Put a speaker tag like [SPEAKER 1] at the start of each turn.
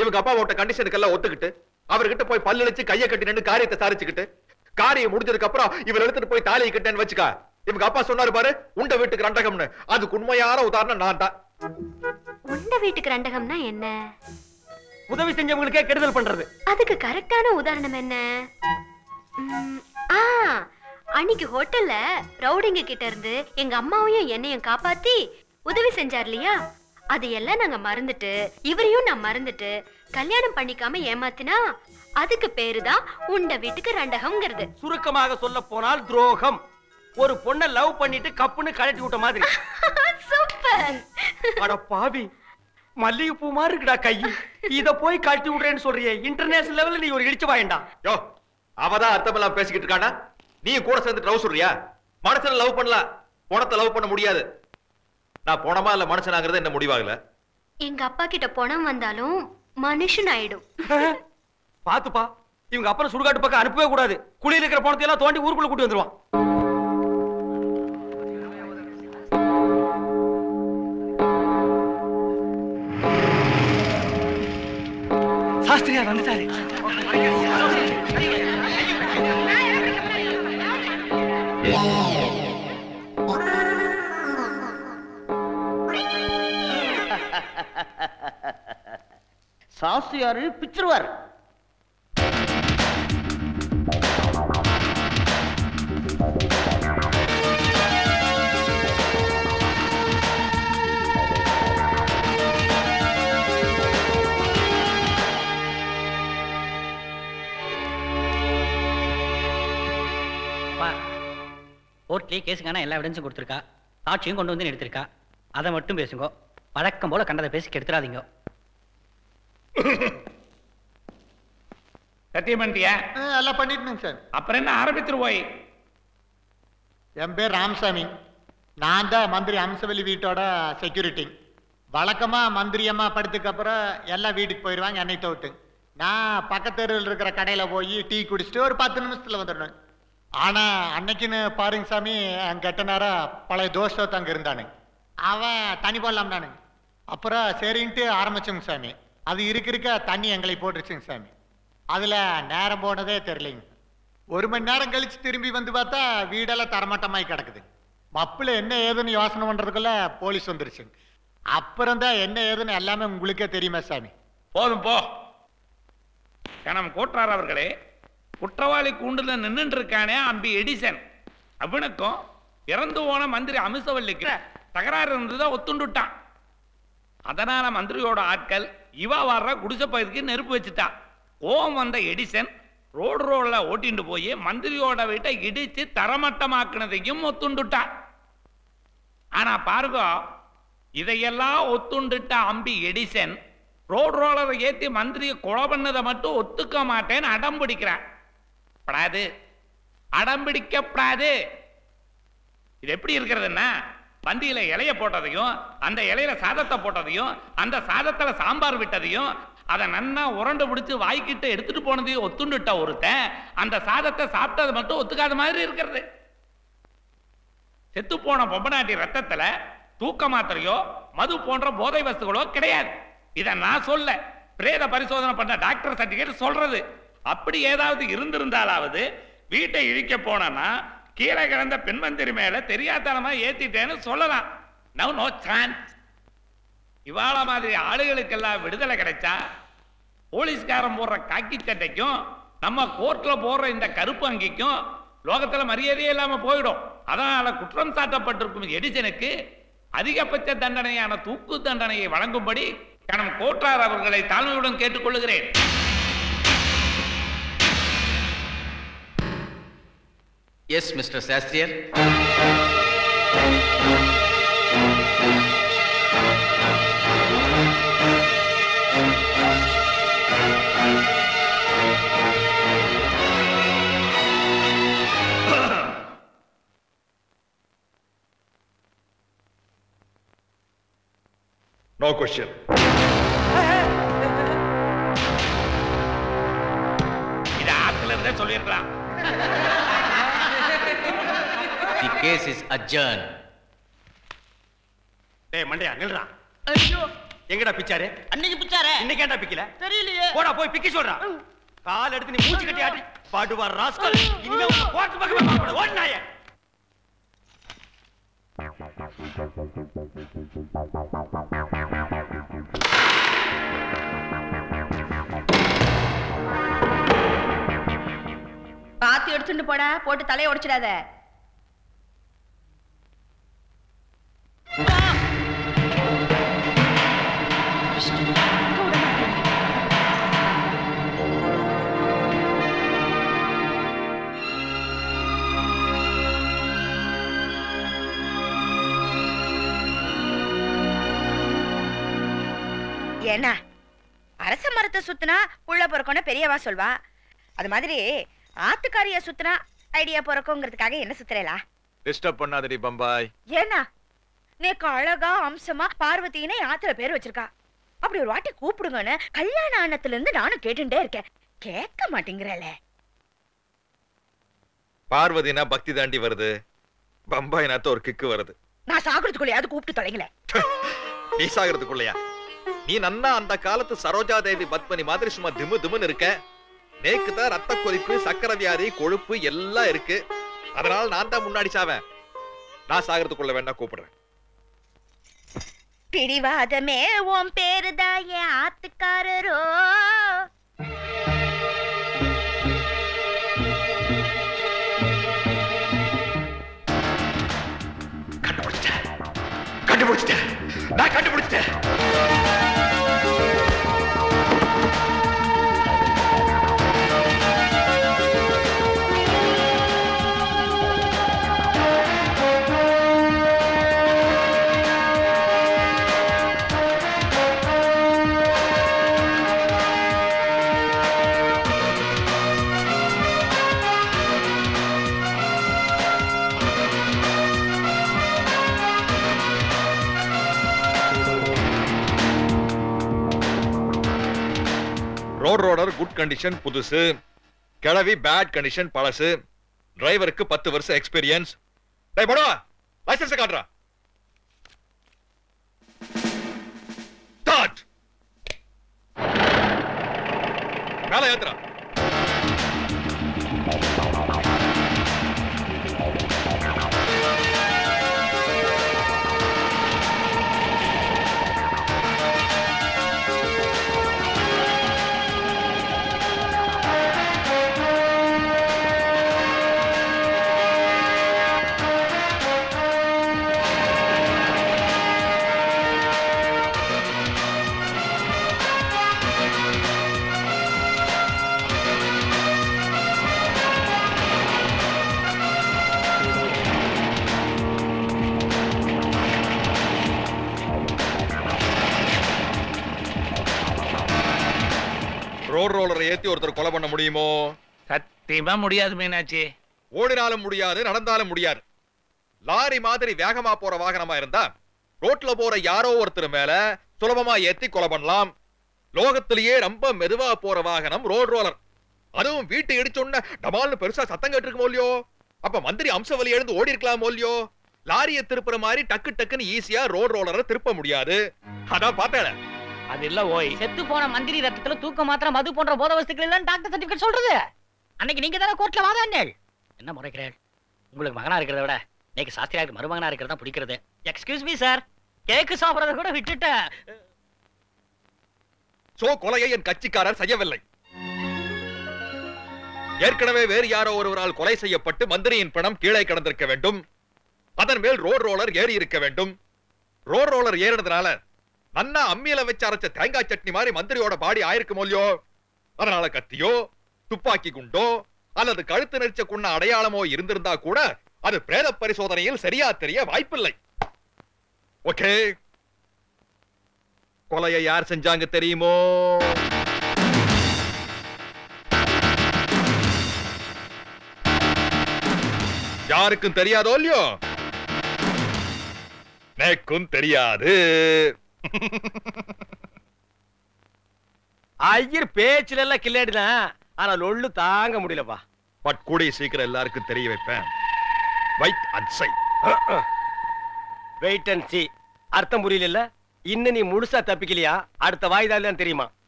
[SPEAKER 1] இவங்க அப்பா ஓட்ட கண்டிஷனுக்கெல்லாம் ஒத்துக்கிட்டு அவர்கிட்ட போய் பல்லளிச்சு கையை கட்டி நின்னு காரியத்தை சாரிச்சுக்கிட்டு காரியம் முடிஞ்சதுக்கு அப்புறம் இவர் எடுத்துட்டு போய் தாலியை கட்டேன்னு வச்சுக்கா இவங்க அப்பா சொன்னாரு பாரு உண்ட வீட்டுக்கு ரண்டகம்னு அதுக்கு உண்மையான உதாரணம் நான் தான்
[SPEAKER 2] உண்ட வீட்டுக்கு ரெண்டகம்னா என்ன
[SPEAKER 3] உதவி செஞ்சவங்களுக்கே கெடுதல் பண்றது
[SPEAKER 2] அதுக்கு கரெக்டான உதாரணம் என்ன ம், ஆ அன்னைக்கு ஹோட்டல்ல ரவுடிங்க கிட்ட இருந்து எங்க அம்மாவையும் என்னையும் காப்பாத்தி உதவி செஞ்சார் இல்லையா அது எல்லாம் நாங்க மறந்துட்டு இவரையும் நான் மறந்துட்டு கல்யாணம் பண்ணிக்காம ஏமாத்தினா அதுக்கு பேரு தான் உண்ட வீட்டுக்கு ரெண்டகம்ங்கிறது
[SPEAKER 3] சுருக்கமாக சொல்ல போனால் துரோகம் ஒரு பொண்ணை லவ் பண்ணிட்டு கப்புன்னு கழட்டி விட்ட மாதிரி
[SPEAKER 2] சூப்பர்
[SPEAKER 3] அட பாவி மல்லிகைப்பூ மாதிரி இருக்குடா கை இத போய் கழட்டி விடுறேன்னு சொல்றியே இன்டர்நேஷனல் லெவல்ல நீ ஒரு இடிச்சு வாயண்டா
[SPEAKER 1] யோ அவதான் அர்த்தமெல்லாம் பேசிக்கிட்டு இருக்கானா நீ கூட சேர்ந்து லவ் சொல்றியா மனுஷனை லவ் பண்ணலாம் பணத்தை லவ் பண்ண முடியாது நான் பணமா இல்ல மனுஷனாங்கிறது என்ன முடிவாகல
[SPEAKER 2] எங்க அப்பா கிட்ட பணம் வந்தாலும் மனுஷன் ஆயிடும்
[SPEAKER 3] பாத்துப்பா இவங்க அப்புறம் சுடுகாட்டு பக்கம் அனுப்பவே கூடாது குழியில் இருக்கிற பணத்தை எல்லாம் தோண்டி ஊருக்குள்ள கூட்டி வந்துருவான் சாஸ்திரியா வந்துட்டாரு
[SPEAKER 4] சாஸ்திரியாரு பிச்சிருவார்
[SPEAKER 5] கோர்ட்லயே கேஸுக்கான எல்லா எவிடன்ஸும் கொடுத்துருக்கா சாட்சியும் கொண்டு வந்து எடுத்திருக்கா அதை மட்டும் பேசுங்க வழக்கம் போல கண்டதை பேசி கெடுத்துறாதீங்க
[SPEAKER 6] சத்தியம் பண்ணிட்டியா
[SPEAKER 7] எல்லாம் பண்ணிட்டேங்க சார்
[SPEAKER 6] அப்புறம் என்ன ஆரம்பித்துருவோய்
[SPEAKER 7] என் பேர் ராமசாமி நான் தான் மந்திரி அம்சவல்லி வீட்டோட செக்யூரிட்டி வழக்கமா மந்திரி அம்மா படுத்துக்கு அப்புறம் எல்லாம் வீட்டுக்கு போயிடுவாங்க என்னை தவிர்த்து நான் பக்கத்தெருவில் இருக்கிற கடையில போய் டீ குடிச்சிட்டு ஒரு பத்து நிமிஷத்துல வந்துடுவேன் ஆனா அன்னைக்குன்னு பாருங்க சாமி என் கெட்ட நேரம் பழைய தோஷத்தை அங்க இருந்தானு அவன் தண்ணி போடலாம் நானு அப்புறம் சரின்ட்டு ஆரம்பிச்சோங்க சாமி அது இருக்க இருக்க தண்ணி எங்களை போட்டுருச்சுங்க சாமி அதுல நேரம் போனதே தெரியலைங்க ஒரு மணி நேரம் கழிச்சு திரும்பி வந்து பார்த்தா வீடெல்லாம் தரமட்டமாய் கிடக்குது மப்பிள என்ன ஏதுன்னு யோசனை பண்றதுக்குள்ள போலீஸ் வந்துருச்சு அப்புறம் தான் என்ன ஏதுன்னு எல்லாமே உங்களுக்கே தெரியுமா சாமி
[SPEAKER 6] போதும் போ கணம் கோட்டார் அவர்களே குற்றவாளி கூண்டுல நின்னுட்டு இருக்கானே அம்பி எடிசன் அவனுக்கும் இறந்து போன மந்திரி அமிசவல்லிக்கு தகராறு இருந்ததா ஒத்துண்டுட்டான் அதனால மந்திரியோட ஆட்கள் இவ வர்ற குடிசை பயிருக்கு நெருப்பு வச்சுட்டான் கோவம் வந்த எடிசன் ரோடு ரோட்ல ஓட்டிட்டு போய் மந்திரியோட வீட்டை இடிச்சு தரமட்டமாக்குனதையும் ஒத்துண்டுட்டான் ஆனா பாருங்க இதையெல்லாம் ஒத்துண்டுட்ட அம்பி எடிசன் ரோடு ரோலரை ஏத்தி மந்திரியை கொலை பண்ணதை மட்டும் ஒத்துக்க மாட்டேன்னு அடம் பிடிக்கிறான் படாது அடம் பிடிக்கப்படாது இது எப்படி இருக்கிறதுன்னா பந்தியில இலைய போட்டதையும் அந்த இலையில சாதத்தை போட்டதையும் அந்த சாதத்துல சாம்பார் விட்டதையும் அதை நன்னா உரண்டு பிடிச்சு வாய்க்கிட்டு எடுத்துட்டு போனதையும் ஒத்துண்டுட்ட ஒருத்தன் அந்த சாதத்தை சாப்பிட்டது மட்டும் ஒத்துக்காத மாதிரி இருக்கிறது செத்து போன பொம்பநாட்டி ரத்தத்துல தூக்க மாத்திரையோ மது போன்ற போதை வஸ்துகளோ கிடையாது இத நான் சொல்ல பிரேத பரிசோதனை பண்ண டாக்டர் சர்டிபிகேட் சொல்றது அப்படி ஏதாவது இருந்திருந்தாலாவது வீட்டை இழிக்க போனா கீழே கிடந்த பெண்மந்திரி மேல தெரியாதனமா ஏத்திட்டேன்னு சொல்லலாம் நவ் நோ சான்ஸ் இவாள மாதிரி ஆளுகளுக்கெல்லாம் விடுதலை கிடைச்சா போலீஸ்காரன் போடுற காக்கி சட்டைக்கும் நம்ம கோர்ட்ல போடுற இந்த கருப்பு அங்கிக்கும் லோகத்துல மரியாதையே இல்லாம போயிடும் அதனால குற்றம் சாட்டப்பட்டிருக்கும் எடிசனுக்கு அதிகபட்ச தண்டனையான தூக்கு தண்டனையை வழங்கும்படி கணம் கோட்டார் அவர்களை தாழ்மையுடன் கேட்டுக்கொள்கிறேன்
[SPEAKER 8] எஸ் மிஸ்டர் சாஸ்திரியர்
[SPEAKER 1] நோ கொஸ்டின்
[SPEAKER 6] இது ஆத்துல இருந்தே சொல்லியிருக்கலாம்
[SPEAKER 8] தி கேஸ் இஸ் அட்ஜர்ன்
[SPEAKER 3] டேய் மண்டையா நில்றா
[SPEAKER 6] ஐயோ
[SPEAKER 3] எங்கடா பிச்சாரு
[SPEAKER 4] அன்னைக்கு பிச்சாரே
[SPEAKER 3] இன்னைக்கு ஏன்டா பிக்கல
[SPEAKER 4] தெரியலையே
[SPEAKER 3] போடா போய் பிக்க சொல்றா கால் எடுத்து நீ மூச்சு கட்டி ஆட்டி பாடுவார் ராஸ்கல் இனிமே உன்னை போட்டு பக்கமே பார்க்க ஓடினாயே
[SPEAKER 9] பாத்து எடுத்துட்டு போடா போட்டு தலையை உடைச்சிடாத ஏன்னா அரச மரத்தை சுத்தினா புள்ள பிறக்கும்னு பெரியவா சொல்வா அது மாதிரி ஆத்துக்காரிய சுத்தினா ஐடியா பிறக்குங்கிறதுக்காக என்ன சுத்துறேலா
[SPEAKER 1] டிஸ்டர்ப் பண்ணாதடி பம்பாய்
[SPEAKER 9] ஏன்னா நேக்கு அழகா அம்சமா பார்வதினே ஆத்துல பேர் வச்சிருக்கா அப்படி ஒரு வாட்டி கூப்பிடுங்கன்னு கல்யாண ஆனத்துல இருந்து நானும் கேட்டுட்டே இருக்கேன் கேட்க மாட்டேங்கிறல
[SPEAKER 1] பார்வதினா பக்தி தாண்டி வருது பம்பாய் நாத்த ஒரு கிக்கு வருது
[SPEAKER 9] நான் சாகுறதுக்குள்ளேயாவது கூப்பிட்டு தொலைங்களேன்
[SPEAKER 1] நீ சாகிறதுக்குள்ளயா நீ நன்னா அந்த காலத்து சரோஜா தேவி பத்மனி மாதிரி சும்மா திமு திமுன்னு இருக்க நேக்கு தான் ரத்த கொதிப்பு சக்கரை வியாதி கொழுப்பு எல்லாம் இருக்கு அதனால நான் தான் முன்னாடி சாவேன் நான் சாகிறதுக்குள்ள வேணா கூப்பிடுறேன்
[SPEAKER 9] பிடிவாதமே உன் பேருதான் என் ஆத்துக்காரரோ
[SPEAKER 1] கண்டுபிடிச்சிட்டேன் கண்டுபிடிச்சிட்டேன் நான் கண்டுபிடிச்சிட்டேன் ரோட் ரோடர் குட் கண்டிஷன் புதுசு கிளவி பேட் கண்டிஷன் பழசு டிரைவருக்கு பத்து வருஷம் எக்ஸ்பீரியன்ஸ் டேய் படுவா லைசன்ஸ் காட்டுறா ஸ்டார்ட் மேல ஏத்துறா ரோட் ரோலரை ஏத்தி ஒருத்தர் கொலை பண்ண முடியுமோ
[SPEAKER 6] சத்தியமா முடியாது மீனாட்சி
[SPEAKER 1] ஓடினாலும் முடியாது நடந்தாலும் முடியாது லாரி மாதிரி வேகமா போற வாகனமா இருந்தா ரோட்ல போற யாரோ ஒருத்தர் மேல சுலபமா ஏத்தி கொலை பண்ணலாம் லோகத்திலேயே ரொம்ப மெதுவா போற வாகனம் ரோட் ரோலர் அதுவும் வீட்டு இடிச்சோன்ன டமால்னு பெருசா சத்தம் கேட்டிருக்குமோ இல்லையோ அப்ப மந்திரி அம்சவலி எழுந்து ஓடி இருக்கலாமோ இல்லையோ லாரியை திருப்புற மாதிரி டக்கு டக்குன்னு ஈஸியா ரோட் ரோலரை திருப்ப முடியாது அதான் பார்த்தேன்
[SPEAKER 6] அது இல்ல ஓய்
[SPEAKER 5] செத்து போன மந்திரி ரத்தத்துல தூக்க மாத்திரம் மது போன்ற போத வஸ்துக்கள் எல்லாம் டாக்டர் சர்டிபிகேட் சொல்றது அன்னைக்கு நீங்க தானே கோர்ட்ல வாதாடினீள் என்ன முறைக்கிறேன் உங்களுக்கு மகனா இருக்கிறத விட இன்னைக்கு சாஸ்திரியாருக்கு மருமகனா இருக்கிறது தான் பிடிக்கிறது எக்ஸ்கியூஸ் மீ சார் கேக்கு சாப்பிடறத கூட விட்டுட்டேன்
[SPEAKER 1] சோ கொலையை என் கட்சிக்காரர் செய்யவில்லை ஏற்கனவே வேறு யாரோ ஒருவரால் கொலை செய்யப்பட்டு மந்திரியின் பணம் கீழே கிடந்திருக்க வேண்டும் அதன் மேல் ரோட் ரோலர் ஏறி இருக்க வேண்டும் ரோட் ரோலர் ஏறினதுனால நன்னா அம்மியில வச்சு அரைச்ச தேங்காய் சட்னி மாதிரி மந்திரியோட பாடி ஆயிருக்குமோ இல்லையோ அதனால கத்தியோ துப்பாக்கி குண்டோ அல்லது கழுத்து நெரிச்ச குண்ண அடையாளமோ இருந்திருந்தா கூட அது பிரேத பரிசோதனையில் சரியா தெரிய வாய்ப்பில்லை ஓகே கொலையை யார் செஞ்சாங்க தெரியுமோ யாருக்கும் தெரியாதோ இல்லையோ நேக்கும் தெரியாது
[SPEAKER 3] ஐயர் பேச்சுல எல்லாம் கில்லாடி தான் ஆனா லொள்ளு தாங்க முடியலப்பா
[SPEAKER 1] பட் கூடிய சீக்கிரம் எல்லாருக்கும் தெரிய வைப்பேன் wait at see
[SPEAKER 3] wait and see அர்த்தம் புரியல இன்னும் நீ முழுசா தப்பிக்கலையா அடுத்த வாய்தால தான் தெரியுமா